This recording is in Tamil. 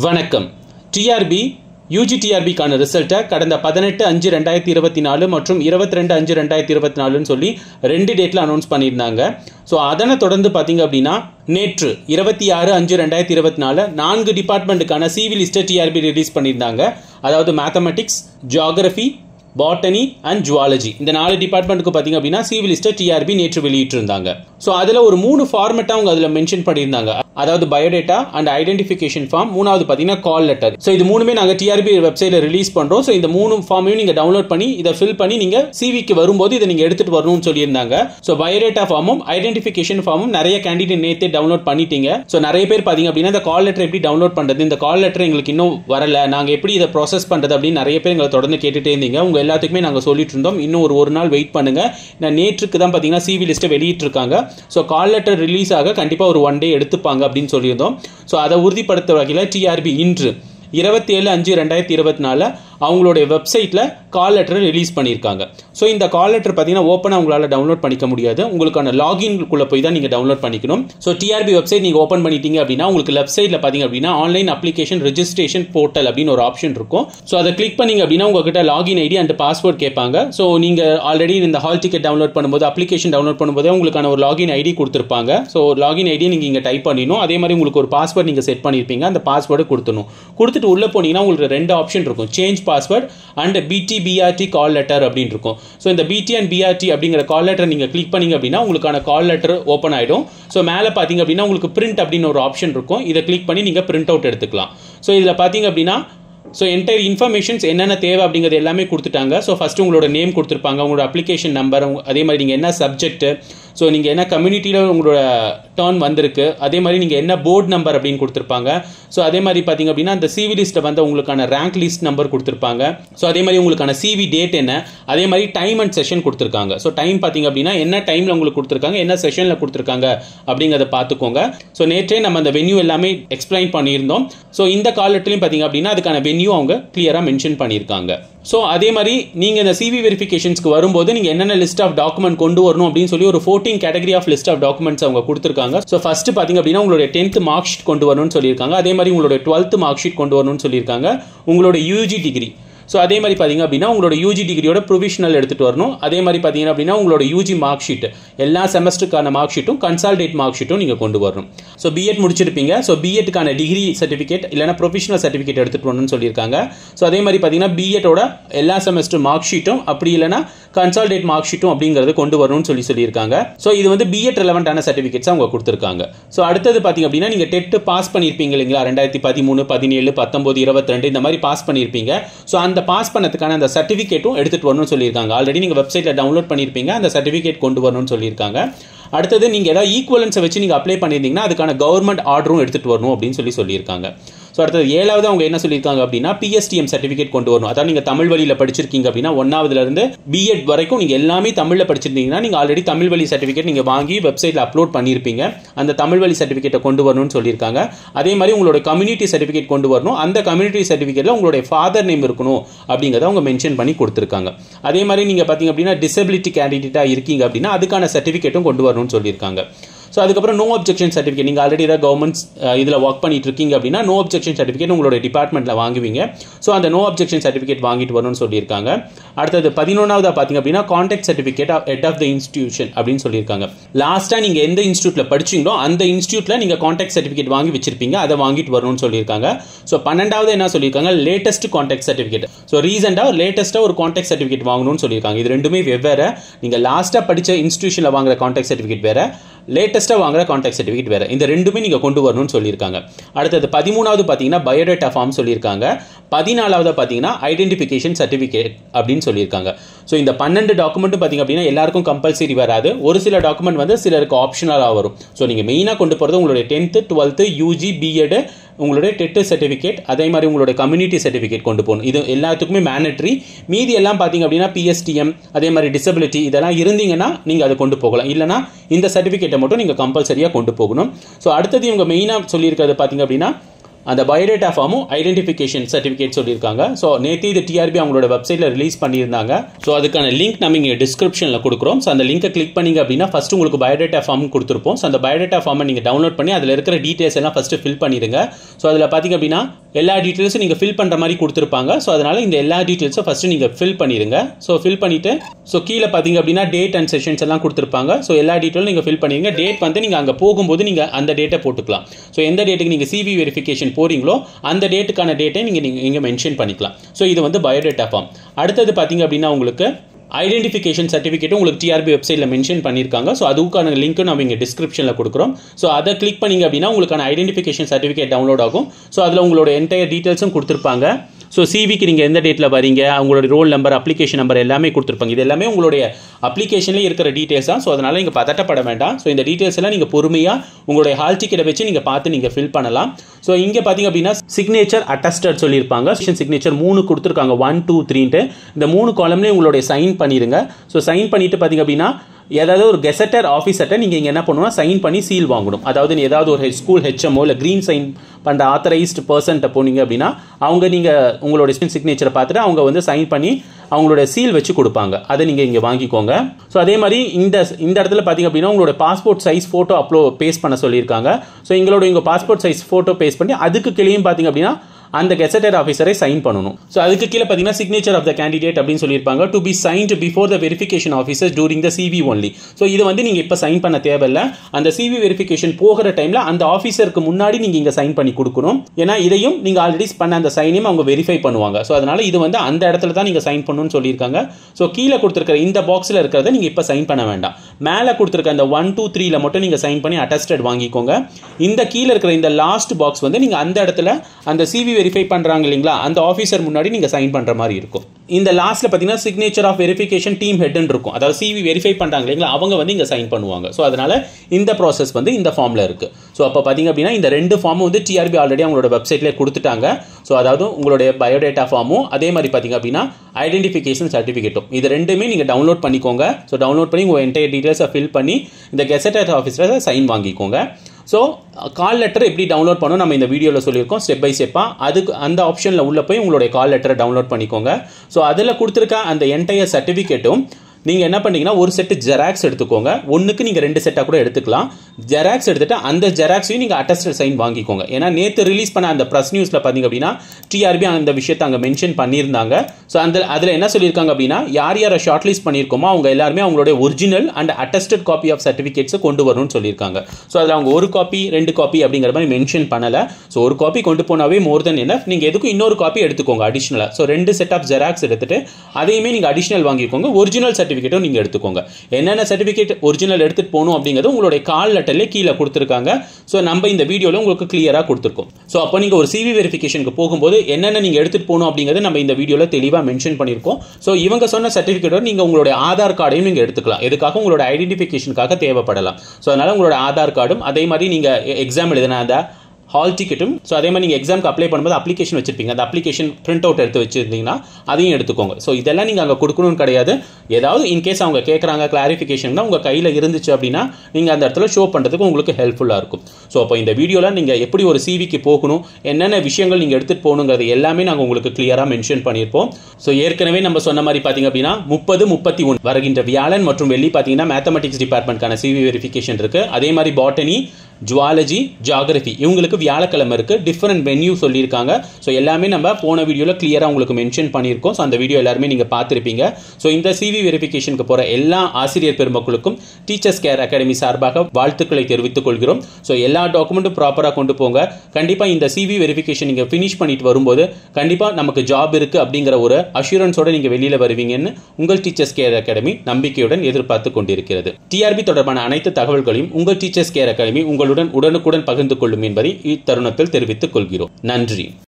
வணக்கம் டிஆர்பி யூஜிடிஆர்பிக்கான ரிசல்ட்டை கடந்த பதினெட்டு அஞ்சு ரெண்டாயிரத்தி இருபத்தி நாலு மற்றும் இருபத்தி ரெண்டு அஞ்சு ரெண்டாயிரத்தி இருபத்தி நாலுன்னு சொல்லி ரெண்டு டேட்டில் அனௌன்ஸ் பண்ணியிருந்தாங்க ஸோ அதனை தொடர்ந்து பார்த்தீங்க அப்படின்னா நேற்று இருபத்தி ஆறு அஞ்சு ரெண்டாயிரத்தி இருபத்தி நாலு நான்கு டிபார்ட்மெண்ட்டுக்கான சிவி லிஸ்ட்டை டிஆர்பி ரிலீஸ் பண்ணியிருந்தாங்க அதாவது mathematics geography botany and zoology இந்த நாலு டிபார்ட்மெண்ட்டுக்கு பார்த்தீங்க அப்படின்னா சிவில் லிஸ்ட்டை டிஆர்பி நேற்று வெளியிட்டிருந்தாங்க ஸோ அதில் ஒரு மூணு ஃபார்மெட்டாக அவங்க அதில் மென்ஷன் பண்ணியிருந்தாங்க அதாவது பயோடேட்டா அண்ட் ஐடென்டிஃபிகேஷன் ஃபார்ம் மூணாவது பார்த்தீங்கன்னா கால் லெட்டர் ஸோ இது மூணுமே நாங்கள் டிஆர்பி வெப்சைட்டில் ரிலீஸ் பண்ணுறோம் ஸோ இந்த மூணு ஃபார்மையும் நீங்கள் டவுன்லோட் பண்ணி இதை ஃபில் பண்ணி நீங்கள் சிவிக்கு வரும்போது இதை நீங்கள் எடுத்துகிட்டு வரணும்னு சொல்லியிருந்தாங்க ஸோ பயோடேட்டா ஃபார்மும் ஐடென்டிஃபிகேஷன் ஃபார்மும் நிறைய கேண்டிடேட் நேற்றே டவுன்லோட் பண்ணிட்டீங்க ஸோ நிறைய பேர் பார்த்தீங்க அப்படின்னா இந்த கால் லெட்டர் எப்படி டவுன்லோட் பண்ணுறது இந்த கால் லெட்டர் எங்களுக்கு இன்னும் வரல நாங்கள் எப்படி இதை ப்ராசஸ் பண்ணுறது அப்படின்னு நிறைய பேர் எங்களை தொடர்ந்து கேட்டுட்டே இருந்தீங்க உங்கள் எல்லாத்துக்குமே நாங்கள் சொல்லிட்டு இருந்தோம் இன்னும் ஒரு ஒரு நாள் வெயிட் பண்ணுங்க நான் நேற்றுக்கு தான் பார்த்தீங்கன்னா சிவி லிஸ்ட்டை வெளியிட்டிருக்காங்க ஸோ கால் லெட்டர் ரிலீஸ் ஆக கண்டிப்பாக ஒரு ஒன் டே எடுத்துப்பாங்க அப்படின்னு சொல்லியிருந்தோம் ஸோ அதை உறுதிப்படுத்த வகையில் டிஆர்பி இன்று இருபத்தி ஏழு அஞ்சு ரெண்டாயிரத்தி இருபத்தி நாலில் அவங்களுடைய வெப்சைட்டில் கால் லெட்டரை ரிலீஸ் பண்ணியிருக்காங்க ஸோ இந்த கால் லெட்டர் பார்த்தீங்கன்னா ஓப்பனாக உங்களால் டவுன்லோட் பண்ணிக்க முடியாது உங்களுக்கான லாகின்குள்ளே போய் தான் நீங்கள் டவுன்லோட் பண்ணிக்கணும் ஸோ டிஆர்பி வெப்சைட் நீங்கள் ஓப்பன் பண்ணிட்டீங்க அப்படின்னா உங்களுக்கு லெஃப்ட் சைடில் பார்த்தீங்க அப்படின்னா ஆன்லைன் அப்ளிகேஷன் ரெஜிஸ்ட்ரேஷன் போர்ட்டல் அப்படின்னு ஒரு ஆப்ஷன் இருக்கும் ஸோ அதை கிளிக் பண்ணீங்க அப்படின்னா உங்ககிட்ட லாகின் ஐடி அண்ட் பாஸ்வேர்ட் கேட்பாங்க ஸோ நீங்கள் ஆல்ரெடி இந்த ஹால் டிக்கெட் டவுன்லோட் பண்ணும்போது அப்ளிகேஷன் டவுன்லோட் பண்ணும்போது உங்களுக்கான ஒரு லாகின் ஐடி கொடுத்துருப்பாங்க ஸோ லாகின் ஐடி நீங்கள் இங்கே டைப் பண்ணிடணும் அதே மாதிரி உங்களுக்கு ஒரு பாஸ்வேர்ட் நீங்கள் செட் பண்ணியிருப்பீங்க அந்த பாஸ்வேர்டு கொடுத்துணும் கொடுத்துட்டு உள்ளே போனீங்கன்னா உங்களுக்கு ரெண்டு ஆப்ஷன் இருக்கும் change password and BT BRT call letter அப்படின்னு இருக்கும் ஸோ இந்த பிடி அண்ட் பிஆர்டி அப்படிங்கிற கால் லெட்டர் நீங்கள் கிளிக் பண்ணீங்க அப்படின்னா உங்களுக்கான கால் லெட்டர் ஓப்பன் ஆகிடும் ஸோ மேலே பார்த்தீங்க அப்படின்னா உங்களுக்கு பிரிண்ட் அப்படின்னு ஒரு ஆப்ஷன் இருக்கும் இதை கிளிக் பண்ணி நீங்கள் பிரிண்ட் அவுட் எடுத்துக்கலாம் ஸோ இதில் பார்த்தீங்க அப்படின்னா ஸோ என்டையர் இன்ஃபர்மேஷன்ஸ் என்னென்ன தேவை அப்படிங்கிறது எல்லாமே கொடுத்துட்டாங்க ஸோ ஃபஸ்ட்டு உங்களோட நேம் கொடுத்துருப்பாங்க உங்களோட அப்ளிகேஷன் நம்பர் அதே மாதிரி நீங்கள் என்ன சப்ஜெக்ட் ஸோ நீங்கள் என்ன கம்யூனிட்டியில் உங்களோட டேர்ன் வந்திருக்கு அதே மாதிரி நீங்கள் என்ன போர்டு நம்பர் அப்படின்னு கொடுத்துருப்பாங்க ஸோ அதே மாதிரி பார்த்தீங்க அப்படின்னா அந்த சிவி லிஸ்ட்டில் வந்து உங்களுக்கான ரேங்க் லிஸ்ட் நம்பர் கொடுத்துருப்பாங்க ஸோ அதே மாதிரி உங்களுக்கான சிவி டேட் என்ன அதே மாதிரி டைம் அண்ட் செஷன் கொடுத்துருக்காங்க ஸோ டைம் பார்த்தீங்க அப்படின்னா என்ன டைமில் உங்களுக்கு கொடுத்துருக்காங்க என்ன செஷனில் கொடுத்துருக்காங்க அப்படிங்கிறத பார்த்துக்கோங்க ஸோ நேற்றே நம்ம அந்த வென்யூ எல்லாமே எக்ஸ்பிளைன் பண்ணியிருந்தோம் ஸோ இந்த காலத்துலையும் பார்த்தீங்க அப்படின்னா அதுக்கான வென்யூ அவங்க கிளியராக மென்ஷன் பண்ணியிருக்காங்க ஸோ அதே மாதிரி நீங்கள் இந்த சிவி வெரிஃபிகேஷன்ஸ்க்கு வரும்போது நீங்கள் என்னென்ன லிஸ்ட் ஆஃப் டாக்குமெண்ட் கொண்டு வரணும் அப்படின்னு சொல்லி ஒரு fourteen category of list of documents அவங்க கொடுத்துருக்காங்க ஸோ ஃபர்ஸ்ட் பார்த்தீங்க அப்படின்னா உங்களுடைய டென்த் மார்க் ஷீட் கொண்டு வரணும்னு சொல்லியிருக்காங்க அதே மாதிரி உங்களுடைய டுவெல்த் மார்க் ஷீட் கொண்டு வரணும்னு சொல்லியிருக்காங்க உங்களோட யூஜி டிகிரி ஸோ அதே மாதிரி பார்த்தீங்க அப்படின்னா உங்களோட யூஜி டிகிரியோட ப்ரொவிஷனல் எடுத்துகிட்டு வரணும் அதே மாதிரி பார்த்தீங்க அப்படின்னா உங்களோட யூஜி மார்க் ஷீட் எல்லா செமஸ்டருக்கான மார்க் ஷீட்டும் கன்சால்டேட் மார்க் ஷீட்டும் நீங்கள் கொண்டு வரணும் ஸோ பிஎட் முடிச்சிருப்பீங்க ஸோ பிஎட்டுக்கான டிகிரி சர்டிஃபிகேட் இல்லைனா ப்ரொஃபஷனல் சர்டிஃபிகேட் எடுத்துகிட்டு வரணும்னு சொல்லியிருக்காங்க ஸோ அதே மாதிரி பார்த்தீங்கன்னா பிஎட்டோட எல்லா செமஸ்டர் மார்க் ஷீட்டும் அப்படி இல்லைனா கன்சால்டேட் மார்க் ஷீட்டும் அப்படிங்கிறது கொண்டு வரணும்னு சொல்லி சொல்லியிருக்காங்க ஸோ இது வந்து பிஎட் ரெலவெண்ட்டான சர்டிஃபிகேட்ஸ் அவங்க கொடுத்துருக்காங்க ஸோ அடுத்தது பார்த்தீங்க அப்படின்னா நீங்கள் டெட்டு பாஸ் பண்ணியிருப்பீங்க இல்லைங்களா ரெண்டாயிரத்தி பதிமூணு பதினேழு பத்தொம்போது இருபத்தி ரெண்டு இந்த மாதிரி பாஸ் பண்ணியிருப்பீங்க ஸோ அந்த பாஸ் பண்ணதுக்கான அந்த சர்டிஃபிகேட்டும் எடுத்துகிட்டு வரணும்னு சொல்லியிருக்காங்க ஆல்ரெடி நீங்கள் வெப்சைட்டில் டவுன்லோட் பண்ணியிருப்பீங்க அந்த சர்டிஃபிகேட் கொண்டு வரணும்னு சொல்லியிருக்காங்க அடுத்தது நீங்கள் ஏதாவது ஈக்குவலன்ஸை வச்சு நீங்கள் அப்ளை பண்ணியிருந்தீங்கன்னா அதுக்கான கவர்மெண்ட் ஆர்டரும் எடுத்துகிட்டு வரணும் அப்படின்னு சொல்லி சொல்லியிருக்காங்க ஸோ அடுத்தது ஏழாவது அவங்க என்ன சொல்லியிருக்காங்க அப்படின்னா பிஎஸ்டிஎம் சர்டிஃபிகேட் கொண்டு வரணும் அதாவது நீங்கள் தமிழ் வழியில் படிச்சிருக்கீங்க அப்படின்னா ஒன்றாவதுலேருந்து பிஎட் வரைக்கும் நீங்கள் எல்லாமே தமிழில் படிச்சிருந்தீங்கன்னா நீங்கள் ஆல்ரெடி தமிழ் வழி சர்டிஃபிகேட் நீங்கள் வாங்கி வெப்சைட்டில் அப்லோட் பண்ணியிருப்பீங்க அந்த தமிழ் வழி சர்டிஃபிகேட்டை கொண்டு வரணும்னு சொல்லியிருக்காங்க அதே மாதிரி உங்களோட கம்யூனிட்டி சர்டிஃபிகேட் கொண்டு வரணும் அந்த கம்யூனிட்டி சர்டிஃபிகேட்டில் உங்களுடைய ஃபாதர் நேம் இருக்கணும் அப்படிங்கிறத அவங்க மென்ஷன் பண்ணி கொடுத்துருக்காங்க அதே மாதிரி நீங்கள் பார்த்தீங்க அப்படின்னா டிசபிலிட்டி கேண்டிடேட்டாக இருக்கீங்க அப்படின்னா அதுக்கான சர்டிஃபிகேட்டும் கொண்டு வரணும்னு சொல்லியிருக்காங்க ஸோ அதுக்கப்புறம் நோ அப்ஜெக்ஷன் சர்டிஃபிகேட் நீங்கள் ஆல்ரெடி ஏதாவது கவர்மெண்ட்ஸ் இதில் ஒர்க் பண்ணிட்டு இருக்கீங்க அப்படின்னா நோ அப்ஜெக்ஷன் சர்டிஃபிகேட் உங்களோட டிபார்ட்மெண்ட்டில் வாங்குவீங்க ஸோ அந்த நோ அப்ஜெக்ஷன் சர்டிஃபிகேட் வாங்கிட்டு வரணும்னு சொல்லியிருக்காங்க அடுத்தது பதினொன்றாவது பார்த்தீங்க அப்படின்னா contact certificate head of the institution அப்படின்னு சொல்லியிருக்காங்க லாஸ்ட்டாக நீங்கள் எந்த இன்ஸ்டியூட்டில் படிச்சிங்களோ அந்த இன்ஸ்டியூட்டில் நீங்கள் கான்டாக்ட் சர்டிஃபிகேட் வாங்கி வச்சிருப்பீங்க அதை வாங்கிட்டு வரணும்னு சொல்லியிருக்காங்க ஸோ பன்னெண்டாவது என்ன சொல்லியிருக்காங்க லேட்டஸ்ட் கான்டாக்ட் சர்டிஃபிகேட் ஸோ ரீசெண்டாக லேட்டஸ்ட்டாக ஒரு கான்டாக்ட் சர்டிஃபிகேட் வாங்கணும்னு சொல்லியிருக்காங்க இது ரெண்டுமே வெவ்வேறு நீங்கள் லாஸ்ட்டாக படித்த இன்ஸ்டியூஷனில் வாங்குற கான்டாக்ட் சர்டிஃபிகேட் வேறு லேட்டஸ்ட்டாக வாங்குற கான்டாக்ட் சர்டிஃபிகேட் வேறு இந்த ரெண்டுமே நீங்கள் கொண்டு வரணும்னு சொல்லியிருக்காங்க அடுத்தது பதிமூணாவது பார்த்தீங்கன்னா பயோடேட்டா ஃபார்ம் சொல்லியிருக்காங்க பதினாலாவது பார்த்தீங்கன்னா ஐடென்டிஃபிகேஷன் சர்டிஃபிகேட் அப்படின்னு சொல்லியிருக்காங்க ஸோ இந்த பன்னெண்டு டாக்குமெண்ட்டும் பார்த்தீங்க அப்படின்னா எல்லாருக்கும் கம்பல்சரி வராது ஒரு சில டாக்குமெண்ட் வந்து சிலருக்கு ஆப்ஷனலாக வரும் ஸோ நீங்கள் மெயினாக கொண்டு போகிறது உங்களுடைய டென்த்து டுவெல்த்து யூஜி பிஎட் உங்களுடைய டெட்டு சர்டிஃபிகேட் அதே மாதிரி உங்களுடைய கம்யூனிட்டி சர்டிஃபிகேட் கொண்டு போகணும் இது எல்லாத்துக்குமே மேனட்ரி மீதி எல்லாம் பார்த்தீங்க அப்படின்னா பிஎஸ்டிஎம் அதே மாதிரி டிசபிலிட்டி இதெல்லாம் இருந்தீங்கன்னா நீங்கள் அதை கொண்டு போகலாம் இல்லைனா இந்த சர்டிஃபிகேட்டை மட்டும் நீங்கள் கம்பல்சரியாக கொண்டு போகணும் ஸோ அடுத்தது இவங்க மெயினாக சொல்லியிருக்கிறது பார்த்தீங்க அப்படின்னா அந்த பயோடேட்டா ஃபார்மும் ஐடென்டிஃபிகேஷன் சர்டிஃபிகேட் சொல்லியிருக்காங்க ஸோ நேற்று இது டிஆர்பி அவங்களோட வெப்சைட்டில் ரிலீஸ் பண்ணியிருந்தாங்க ஸோ அதுக்கான லிங்க் நம்ம இங்கே டிஸ்கிரிப்ஷனில் கொடுக்குறோம் ஸோ அந்த லிங்கை கிளிக் பண்ணிங்க அப்படின்னா ஃபஸ்ட் உங்களுக்கு பயோடேட்டா ஃபார்ம் கொடுத்துருப்போம் ஸோ அந்த பயோடேட்டா ஃபார்மை நீங்கள் டவுன்லோட் பண்ணி அதில் இருக்கிற டீட்டெயில்ஸ் எல்லாம் ஃபஸ்ட்டு ஃபில் பண்ணிடுங்க ஸோ அதில் பார்த்தீங்க அப்படின்னா எல்லா டீட்டெயில்ஸும் நீங்கள் ஃபில் பண்ணுற மாதிரி கொடுத்துருப்பாங்க ஸோ அதனால் இந்த எல்லா டீட்டெயில்ஸும் ஃபஸ்ட்டு நீங்கள் ஃபில் பண்ணிடுங்க ஸோ ஃபில் பண்ணிவிட்டு ஸோ கீழே பார்த்தீங்க அப்படின்னா டேட் அண்ட் செஷன்ஸ் எல்லாம் கொடுத்துருப்பாங்க ஸோ எல்லா டீட்டெயிலும் நீங்கள் ஃபில் பண்ணிடுங்க டேட் வந்து நீங்கள் அங்கே போகும்போது நீங்கள் அந்த டேட்டை போட்டுக்கலாம் ஸோ எந்த டேட்டுக்கு நீங்கள் சிவி வெரிஃபிகேஷன் போகிறீங்களோ அந்த டேட்டுக்கான டேட்டை நீங்கள் நீங்கள் இங்கே மென்ஷன் பண்ணிக்கலாம் ஸோ இது வந்து பயோடேட்டா ஃபார்ம் அடுத்தது பார்த்தீங்க அப்படின்னா உங்களுக்கு ஐடென்டிஃபிகேஷன் சர்டிஃபிகேட்டும் உங்களுக்கு டிஆர்பி வெப்சைட்டில் மென்ஷன் பண்ணியிருக்காங்க ஸோ அதுக்கான லிங்க்கும் நம்ம இங்கே டிஸ்கிரிப்ஷனில் கொடுக்குறோம் ஸோ அதை கிளிக் பண்ணிங்க அப்படின்னா உங்களுக்கான ஐடென்டிஃபிகேஷன் சர்டிஃபிகேட் டவுன்லோட் ஆகும் ஸோ அதில் உங்களோட என்டையர் டீட்டெயில்ஸும் கொடுத்துருப்பாங்க ஸோ சிவிக்கு நீங்கள் எந்த டேட்டில் வரீங்க அவங்களோட ரோல் நம்பர் அப்ளிகேஷன் நம்பர் எல்லாமே கொடுத்துருப்பாங்க இது எல்லாமே உங்களுடைய அப்ளிகேஷன்லேயே இருக்கிற டீட்டெயில்ஸ் தான் ஸோ அதனால் நீங்கள் பதட்டப்பட வேண்டாம் ஸோ இந்த டீட்டெயில்ஸ் எல்லாம் நீங்கள் பொறுமையாக உங்களுடைய ஹால் டிக்கெட்டை வச்சு நீங்கள் பார்த்து நீங்கள் ஃபில் பண்ணலாம் ஸோ இங்கே பார்த்தீங்க அப்படின்னா சிக்னேச்சர் அட்டஸ்டட் சொல்லியிருப்பாங்க சிக்னேச்சர் மூணு கொடுத்துருக்காங்க ஒன் டூ த்ரீன்ட்டு இந்த மூணு காலம்லேயும் உங்களுடைய சைன் பண்ணிடுங்க ஸோ சைன் பண்ணிட்டு பார்த்தீங்க அப்படின்னா ஏதாவது ஒரு கெசட்டர் ஆஃபீஸர்ட்ட நீங்கள் இங்கே என்ன பண்ணணும் சைன் பண்ணி சீல் வாங்கணும் அதாவது ஏதாவது ஒரு ஸ்கூல் ஹெச்எம்ஓ இல்லை க்ரீன் சைன் பண்ணுற ஆத்தரைஸ்டு பர்சன்ட்ட போனீங்க அப்படின்னா அவங்க நீங்கள் உங்களோட சிக்னேச்சரை பார்த்துட்டு அவங்க வந்து சைன் பண்ணி அவங்களோட சீல் வச்சு கொடுப்பாங்க அதை நீங்கள் இங்கே வாங்கிக்கோங்க ஸோ அதே மாதிரி இந்த இந்த இடத்துல பார்த்தீங்க அப்படின்னா உங்களோட பாஸ்போர்ட் சைஸ் ஃபோட்டோ அப்லோ பேஸ்ட் பண்ண சொல்லியிருக்காங்க ஸோ எங்களோட உங்கள் பாஸ்போர்ட் சைஸ் ஃபோட்டோ பேஸ்ட் பண்ணி அதுக்கு கீழேயும் பார்த்தீங்க அப்படின்னா அந்த கெசட்டட் ஆஃபீஸரை சைன் பண்ணணும் ஸோ அதுக்கு கீழே பார்த்தீங்கன்னா சிக்னேச்சர் ஆஃப் த கேண்டிடேட் அப்படின்னு சொல்லியிருப்பாங்க to be signed before the verification officer during the CV only so இது வந்து நீங்கள் இப்போ சைன் பண்ண தேவையில்ல அந்த சிவி வெரிஃபிகேஷன் போகிற டைமில் அந்த ஆஃபீஸருக்கு முன்னாடி நீங்கள் இங்கே சைன் பண்ணி கொடுக்கணும் ஏன்னா இதையும் நீங்கள் ஆல்ரெடி பண்ண அந்த சைனையும் அவங்க வெரிஃபை பண்ணுவாங்க ஸோ அதனால இது வந்து அந்த இடத்துல தான் நீங்கள் சைன் பண்ணணும்னு சொல்லியிருக்காங்க ஸோ கீழே கொடுத்துருக்கிற இந்த பாக்ஸில் இருக்கிறத நீங்கள் இப்போ சைன் பண்ண வேண்டாம் மேலே கொடுத்துருக்க அந்த ஒன் டூ த்ரீல மட்டும் நீங்கள் சைன் பண்ணி அட்டஸ்டட் வாங்கிக்கோங்க இந்த கீழே இருக்கிற இந்த லாஸ்ட் பாக்ஸ் வந்து நீங்கள் அந்த இடத்துல அந்த சிவி வெரிஃபை பண்ணுறாங்க இல்லைங்களா அந்த ஆஃபீஸர் முன்னாடி நீங்கள் சைன் பண்ணுற மாதிரி இருக்கும் இந்த லாஸ்ட்ல பார்த்தீங்கன்னா சிக்னேச்சர் ஆஃப் வெரிஃபிகேஷன் டீம் ஹெட்னு இருக்கும் அதாவது சிவி வெரிஃபை பண்ணுறாங்க இல்லைங்களா அவங்க வந்து இங்கே சைன் பண்ணுவாங்க ஸோ அதனால இந்த ப்ராசஸ் வந்து இந்த ஃபார்மில் இருக்கு ஸோ அப்போ பார்த்தீங்க அப்படின்னா இந்த ரெண்டு ஃபார்மும் வந்து டிஆர்பி ஆல்ரெடி அவங்களோட வெப்சைட்லேயே கொடுத்துட்டாங்க ஸோ அதாவது உங்களுடைய பயோடேட்டா ஃபார்மும் அதே மாதிரி பார்த்தீங்க அப்படின்னா ஐடென்டிஃபிகேஷன் சர்டிஃபிகேட்டும் இது ரெண்டுமே நீங்கள் டவுன்லோட் பண்ணிக்கோங்க ஸோ டவுன்லோட் பண்ணி உங்கள் என்டையர் டீட்டெயில்ஸை ஃபில் பண்ணி இந்த கெசட்டட் ஆஃபீஸில் சைன் வாங்கிக்கோங்க ஸோ கால் லெட்டர் எப்படி டவுன்லோட் பண்ணணும் நம்ம இந்த வீடியோவில் சொல்லியிருக்கோம் ஸ்டெப் பை ஸ்டெப்பாக அதுக்கு அந்த ஆப்ஷனில் உள்ள போய் உங்களுடைய கால் லெட்டரை டவுன்லோட் பண்ணிக்கோங்க ஸோ அதில் கொடுத்துருக்க அந்த என்டையர் சர்டிஃபிகேட்டும் நீங்கள் என்ன பண்ணீங்கன்னா ஒரு செட்டு ஜெராக்ஸ் எடுத்துக்கோங்க ஒன்றுக்கு நீங்கள் ரெண்டு செட்டாக கூட எடுத்துக்கலாம் ஜெராக்ஸ் எடுத்துட்டு அந்த ஜெராக்ஸையும் நீங்கள் அட்டஸ்டட் சைன் வாங்கிக்கோங்க ஏன்னா நேற்று ரிலீஸ் பண்ண அந்த ப்ரெஸ் நியூஸில் பார்த்தீங்க அப்படின்னா டிஆர்பி அந்த விஷயத்தை அங்கே மென்ஷன் பண்ணியிருந்தாங்க ஸோ அந்த அதில் என்ன சொல்லியிருக்காங்க அப்படின்னா யார் யாரை ஷார்ட் லிஸ்ட் பண்ணியிருக்கோமோ அவங்க எல்லாருமே அவங்களுடைய original and attested copy of சர்டிஃபிகேட்ஸை கொண்டு வரணும்னு சொல்லியிருக்காங்க ஸோ அதில் அவங்க ஒரு காப்பி ரெண்டு காப்பி அப்படிங்கிற மாதிரி மென்ஷன் பண்ணலை ஸோ ஒரு காப்பி கொண்டு போனாவே மோர் தென் என்ன நீங்கள் எதுக்கும் இன்னொரு காப்பி எடுத்துக்கோங்க அடிஷ்னலாக ஸோ ரெண்டு செட் ஆஃப் ஜெராக்ஸ் எடுத்துட்டு அதையுமே நீங்கள் அடிஷ்னல் வாங்கிக்கோங்க ஒரிஜினல் சர்டிஃபிகேட்டும் நீங்கள் எடுத்துக்கோங்க என்னென்ன சர்டிஃபிகேட் ஒரிஜினல் எடுத்துகிட்டு போகணும் அப்படிங்கிறது உங்களுடைய கால் லெட்டர்லேயே கீழே கொடுத்துருக்காங்க ஸோ நம்ம இந்த வீடியோவில் உங்களுக்கு கிளியராக கொடுத்துருக்கோம் ஸோ அப்போ நீங்கள் ஒரு சிவி வெரிஃபிகேஷனுக்கு போகும்போது என்னென்ன நீங்கள் எடுத்துகிட்டு போகணும் அப்படிங்கிறத நம்ம இந்த வீடியோவில் தெளிவாக மென்ஷன் பண்ணியிருக்கோம் ஸோ இவங்க சொன்ன சர்டிஃபிகேட்டோட நீங்கள் உங்களுடைய ஆதார் கார்டையும் நீங்கள் எடுத்துக்கலாம் எதுக்காக உங்களோட ஐடென்டிஃபிகேஷனுக்காக தேவைப்படலாம் ஸோ அதனால் உங்களோட ஆதார் கார்டும் அதே மாதிரி நீங்கள் எக்ஸாம் எழுதின அந்த ஹால் டிக்கெட்டும் ஸோ அதே மாதிரி நீங்கள் எக்ஸாம்க்கு அப்ளை பண்ணும்போது அப்ளிகேஷன் வச்சிருப்பீங்க அந்த அப்ளிகேஷன் பிரிண்ட் அவுட் எடுத்து வச்சிருந்தீங்கன்னா அதையும் எடுத்துக்கோங்க ஸோ இதெல்லாம் நீங்கள் அங்கே கொடுக்கணும்னு கிடையாது ஏதாவது இன்கேஸ் அவங்க கேட்குறாங்க கிளாரிஃபிகேஷன் உங்கள் கையில் இருந்துச்சு அப்படின்னா நீங்கள் அந்த இடத்துல ஷோ பண்ணுறதுக்கு உங்களுக்கு ஹெல்ப்ஃபுல்லாக இருக்கும் ஸோ அப்போ இந்த வீடியோவில் நீங்கள் எப்படி ஒரு சிவிக்கு போகணும் என்னென்ன விஷயங்கள் நீங்கள் எடுத்துகிட்டு போகணுங்கிறது எல்லாமே நாங்கள் உங்களுக்கு கிளியராக மென்ஷன் பண்ணியிருப்போம் ஸோ ஏற்கனவே நம்ம சொன்ன மாதிரி பார்த்தீங்க அப்படின்னா முப்பது முப்பத்தி ஒன்று வருகின்ற வியாழன் மற்றும் வெள்ளி பார்த்தீங்கன்னா மேத்தமெட்டிக்ஸ் டிபார்ட்மெண்ட்கான சிவி வெரிஃபிகேஷன் இருக்குது அதே மாதிரி பாட்டனி ஜுவாலஜி ஜாகிரபி இவங்களுக்கு வியாழக்கிழமை இருக்குது டிஃப்ரெண்ட் வென்யூ சொல்லியிருக்காங்க ஸோ எல்லாமே நம்ம போன வீடியோவில் கிளியராக உங்களுக்கு மென்ஷன் பண்ணியிருக்கோம் ஸோ அந்த வீடியோ எல்லாருமே நீங்கள் பார்த்துருப்பீங்க ஸோ இந்த சிவி வெரிஃபிகேஷனுக்கு போகிற எல்லா ஆசிரியர் பெருமக்களுக்கும் டீச்சர்ஸ் கேர் அகாடமி சார்பாக வாழ்த்துக்களை தெரிவித்துக் கொள்கிறோம் ஸோ எல்லா டாக்குமெண்ட்டும் ப்ராப்பராக கொண்டு போங்க கண்டிப்பாக இந்த சிவி வெரிஃபிகேஷன் நீங்கள் ஃபினிஷ் பண்ணிட்டு வரும்போது கண்டிப்பாக நமக்கு ஜாப் இருக்குது அப்படிங்கிற ஒரு அஷூரன்ஸோட நீங்கள் வெளியில் வருவீங்கன்னு உங்கள் டீச்சர்ஸ் கேர் அகாடமி நம்பிக்கையுடன் எதிர்பார்த்து கொண்டிருக்கிறது டிஆர்பி தொடர்பான அனைத்து தகவல்களையும் உங்கள் டீச்சர்ஸ் கேர் அகாடமி உங்கள் உங்களுடன் உடனுக்குடன் பகிர்ந்து கொள்ளும் என்பதை இத்தருணத்தில் தெரிவித்துக் கொள்கிறோம் நன்றி